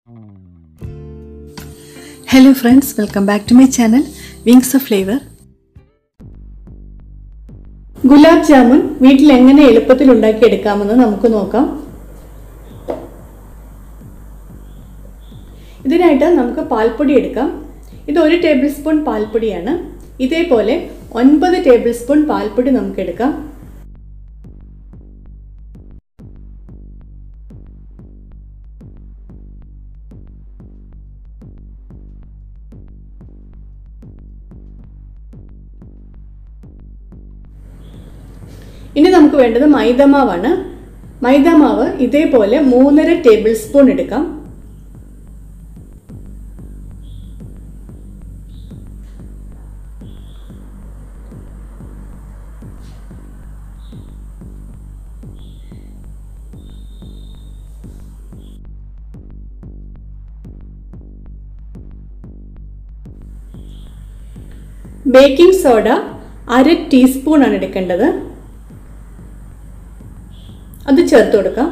hello friends welcome back to my channel wings of flavour gulab jamun വീട്ടിൽ എങ്ങനെ എളുപ്പത്തിൽ ഉണ്ടാക്കിയെടുക്കാമെന്ന് നമുക്ക് നോക്കാം ഇതിനായിട്ട് നമുക്ക് പാൽപ്പൊടി എടുക്കാം ഇത് ഒരു ടേബിൾ സ്പൂൺ പാൽപ്പൊടിയാണ് ഇതേപോലെ ഒൻപത് ടേബിൾ സ്പൂൺ പാൽപ്പൊടി നമുക്ക് എടുക്കാം ഇനി നമുക്ക് വേണ്ടത് മൈദമാവാണ് മൈദമാവ് ഇതേപോലെ മൂന്നര ടേബിൾ സ്പൂൺ എടുക്കാം ബേക്കിംഗ് സോഡ അര ടീസ്പൂൺ ആണ് എടുക്കേണ്ടത് അത് ചേർത്ത് കൊടുക്കാം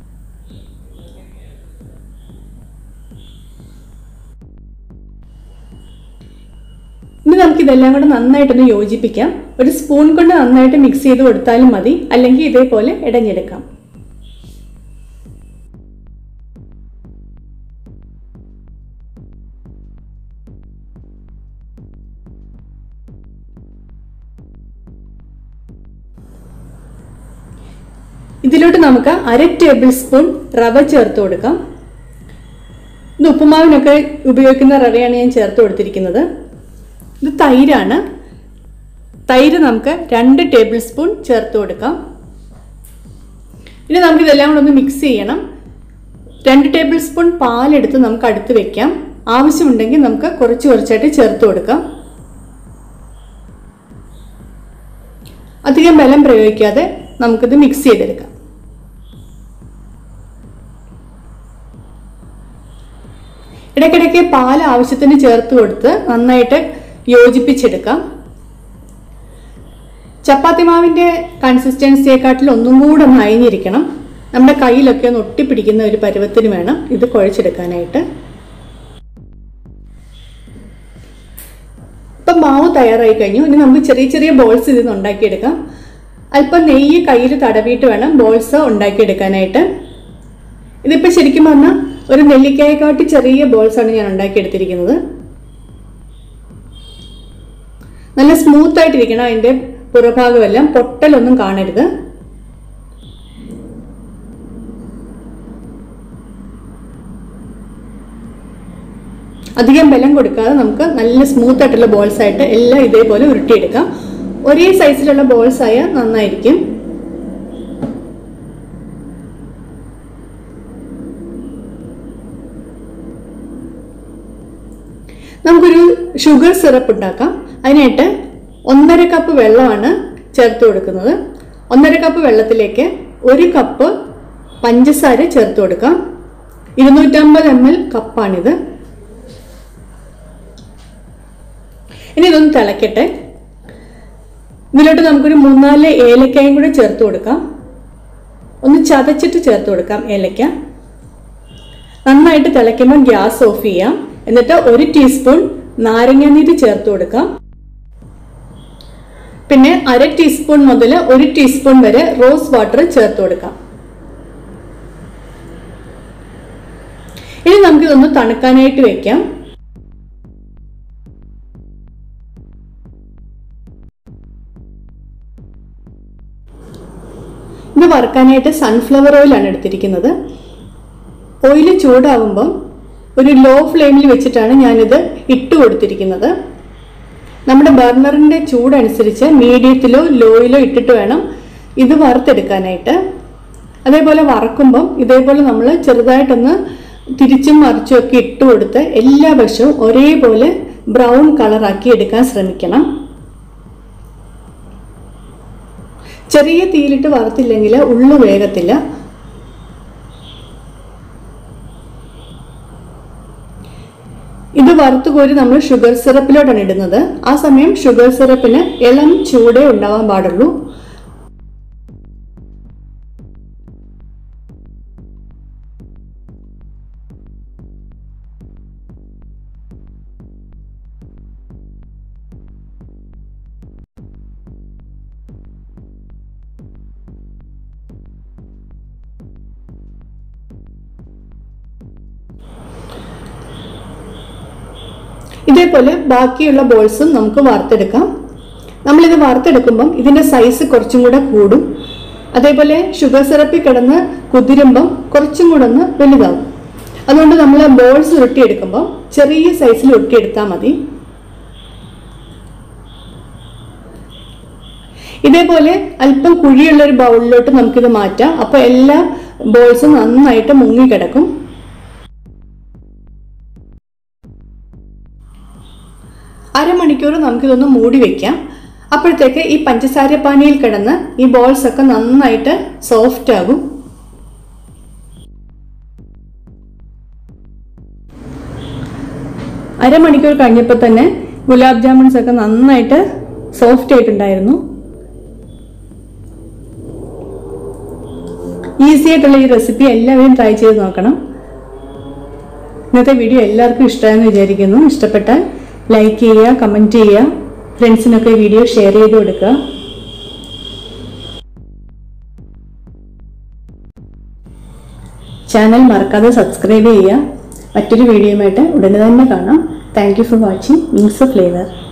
ഇനി നമുക്ക് ഇതെല്ലാം കൂടെ നന്നായിട്ടൊന്ന് യോജിപ്പിക്കാം ഒരു സ്പൂൺ കൊണ്ട് നന്നായിട്ട് മിക്സ് ചെയ്ത് കൊടുത്താലും മതി അല്ലെങ്കിൽ ഇതേപോലെ ഇടഞ്ഞെടുക്കാം ഇതിലോട്ട് നമുക്ക് അര ടേബിൾ സ്പൂൺ റവ ചേർത്ത് കൊടുക്കാം ഇത് ഉപ്പുമാവിനൊക്കെ ഉപയോഗിക്കുന്ന റവയാണ് ഞാൻ ചേർത്ത് കൊടുത്തിരിക്കുന്നത് ഇത് തൈരാണ് തൈര് നമുക്ക് രണ്ട് ടേബിൾ സ്പൂൺ ചേർത്ത് കൊടുക്കാം ഇനി നമുക്ക് ഇതെല്ലാം കൂടെ ഒന്ന് മിക്സ് ചെയ്യണം രണ്ട് ടേബിൾ സ്പൂൺ പാലെടുത്ത് നമുക്ക് അടുത്ത് വെക്കാം ആവശ്യമുണ്ടെങ്കിൽ നമുക്ക് കുറച്ച് കുറച്ചായിട്ട് ചേർത്ത് കൊടുക്കാം അധികം ബലം പ്രയോഗിക്കാതെ നമുക്കിത് മിക്സ് ചെയ്തെടുക്കാം ഇടയ്ക്കിടയ്ക്ക് പാൽ ആവശ്യത്തിന് ചേർത്ത് കൊടുത്ത് നന്നായിട്ട് യോജിപ്പിച്ചെടുക്കാം ചപ്പാത്തി മാവിൻ്റെ കൺസിസ്റ്റൻസിയെക്കാട്ടിൽ ഒന്നും കൂടെ ഒന്ന് അയഞ്ഞിരിക്കണം നമ്മുടെ കയ്യിലൊക്കെ ഒന്ന് ഒട്ടിപ്പിടിക്കുന്ന ഒരു പരുവത്തിന് വേണം ഇത് കുഴച്ചെടുക്കാനായിട്ട് ഇപ്പം മാവ് തയ്യാറായി കഴിഞ്ഞു ഇനി നമുക്ക് ചെറിയ ചെറിയ ബോൾസ് ഇതിൽ നിന്ന് ഉണ്ടാക്കിയെടുക്കാം അല്പം നെയ്യ് കയ്യിൽ തടവിയിട്ട് വേണം ബോൾസ് ഉണ്ടാക്കിയെടുക്കാനായിട്ട് ഇതിപ്പോൾ ശരിക്കും പറഞ്ഞാൽ ഒരു നെല്ലിക്കായെക്കാട്ടി ചെറിയ ബോൾസ് ആണ് ഞാൻ ഉണ്ടാക്കിയെടുത്തിരിക്കുന്നത് നല്ല സ്മൂത്ത് ആയിട്ടിരിക്കണം അതിൻ്റെ പുറഭാഗമെല്ലാം പൊട്ടലൊന്നും കാണരുത് അധികം ബലം കൊടുക്കാതെ നമുക്ക് നല്ല സ്മൂത്ത് ആയിട്ടുള്ള ബോൾസ് ആയിട്ട് എല്ലാം ഇതേപോലെ ഉരുട്ടിയെടുക്കാം ഒരേ സൈസിലുള്ള ബോൾസ് ആയാൽ നന്നായിരിക്കും നമുക്കൊരു ഷുഗർ സിറപ്പ് ഉണ്ടാക്കാം അതിനായിട്ട് ഒന്നര കപ്പ് വെള്ളമാണ് ചേർത്ത് കൊടുക്കുന്നത് ഒന്നര കപ്പ് വെള്ളത്തിലേക്ക് ഒരു കപ്പ് പഞ്ചസാര ചേർത്ത് കൊടുക്കാം ഇരുന്നൂറ്റമ്പത് എം എൽ കപ്പാണിത് ഇനി ഇതൊന്ന് തിളക്കട്ടെ ഇതിലോട്ട് നമുക്കൊരു മൂന്നാല് ഏലക്കായും കൂടെ ചേർത്ത് കൊടുക്കാം ഒന്ന് ചതച്ചിട്ട് ചേർത്ത് കൊടുക്കാം ഏലക്ക നന്നായിട്ട് തിളയ്ക്കുമ്പോൾ ഗ്യാസ് ഓഫ് ചെയ്യാം എന്നിട്ട് ഒരു ടീസ്പൂൺ നാരങ്ങാനീര് ചേർത്ത് കൊടുക്കാം പിന്നെ അര ടീസ്പൂൺ മുതൽ ഒരു ടീസ്പൂൺ വരെ റോസ് വാട്ടർ ചേർത്ത് കൊടുക്കാം ഇനി നമുക്കിതൊന്ന് തണുക്കാനായിട്ട് വെക്കാം ഇത് വറുക്കാനായിട്ട് സൺഫ്ലവർ ഓയിലാണ് എടുത്തിരിക്കുന്നത് ഓയിൽ ചൂടാവുമ്പം ഒരു ലോ ഫ്ലെയിമിൽ വെച്ചിട്ടാണ് ഞാനിത് ഇട്ട് കൊടുത്തിരിക്കുന്നത് നമ്മുടെ ബർണറിൻ്റെ ചൂടനുസരിച്ച് മീഡിയത്തിലോ ലോയിലോ ഇട്ടിട്ട് വേണം ഇത് വറുത്തെടുക്കാനായിട്ട് അതേപോലെ വറക്കുമ്പം ഇതേപോലെ നമ്മൾ ചെറുതായിട്ടൊന്ന് തിരിച്ചും മറിച്ചും ഒക്കെ ഇട്ട് കൊടുത്ത് എല്ലാ വശവും ഒരേപോലെ ബ്രൗൺ കളറാക്കി എടുക്കാൻ ശ്രമിക്കണം ചെറിയ തീയിലിട്ട് വറുത്തില്ലെങ്കിൽ ഉള്ളു വേഗത്തില്ല ഇത് വറുത്ത് കോരി നമ്മൾ ഷുഗർ സിറപ്പിലോട്ടാണ് ഇടുന്നത് ആ സമയം ഷുഗർ സിറപ്പിന് ഇളം ചൂടേ ഉണ്ടാവാൻ പാടുള്ളൂ ഇതേപോലെ ബാക്കിയുള്ള ബോൾസും നമുക്ക് വാർത്തെടുക്കാം നമ്മളിത് വാർത്തെടുക്കുമ്പം ഇതിന്റെ സൈസ് കുറച്ചും കൂടെ കൂടും അതേപോലെ ഷുഗർ സിറപ്പിൽ കിടന്ന് കുതിരുമ്പം കുറച്ചും കൂടെ ഒന്ന് വലുതാവും അതുകൊണ്ട് നമ്മൾ ബോൾസ് ഉരുട്ടിയെടുക്കുമ്പോൾ ചെറിയ സൈസിൽ ഉരുട്ടിയെടുത്താൽ മതി ഇതേപോലെ അല്പം കുഴിയുള്ള ഒരു ബൗളിലോട്ട് നമുക്കിത് മാറ്റാം അപ്പോൾ എല്ലാ ബോൾസും നന്നായിട്ട് മുങ്ങിക്കിടക്കും അരമണിക്കൂർ നമുക്കിതൊന്ന് മൂടി വെക്കാം അപ്പോഴത്തേക്ക് ഈ പഞ്ചസാര പാനിയിൽ കിടന്ന് ഈ ബോൾസ് ഒക്കെ നന്നായിട്ട് സോഫ്റ്റ് ആകും അരമണിക്കൂർ കഴിഞ്ഞപ്പോൾ തന്നെ ഗുലാബ് ജാമുൻസ് ഒക്കെ നന്നായിട്ട് സോഫ്റ്റ് ആയിട്ടുണ്ടായിരുന്നു ഈസി ആയിട്ടുള്ള ഈ റെസിപ്പി എല്ലാവരും ട്രൈ ചെയ്ത് നോക്കണം ഇന്നത്തെ വീഡിയോ എല്ലാവർക്കും ഇഷ്ടമായെന്ന് വിചാരിക്കുന്നു ഇഷ്ടപ്പെട്ടാൽ ലൈക്ക് ചെയ്യുക കമൻറ്റ് ചെയ്യുക ഫ്രണ്ട്സിനൊക്കെ വീഡിയോ ഷെയർ ചെയ്ത് കൊടുക്കുക ചാനൽ മറക്കാതെ സബ്സ്ക്രൈബ് ചെയ്യുക മറ്റൊരു വീഡിയോയുമായിട്ട് ഉടനെ തന്നെ കാണാം thank you for watching wings of flavour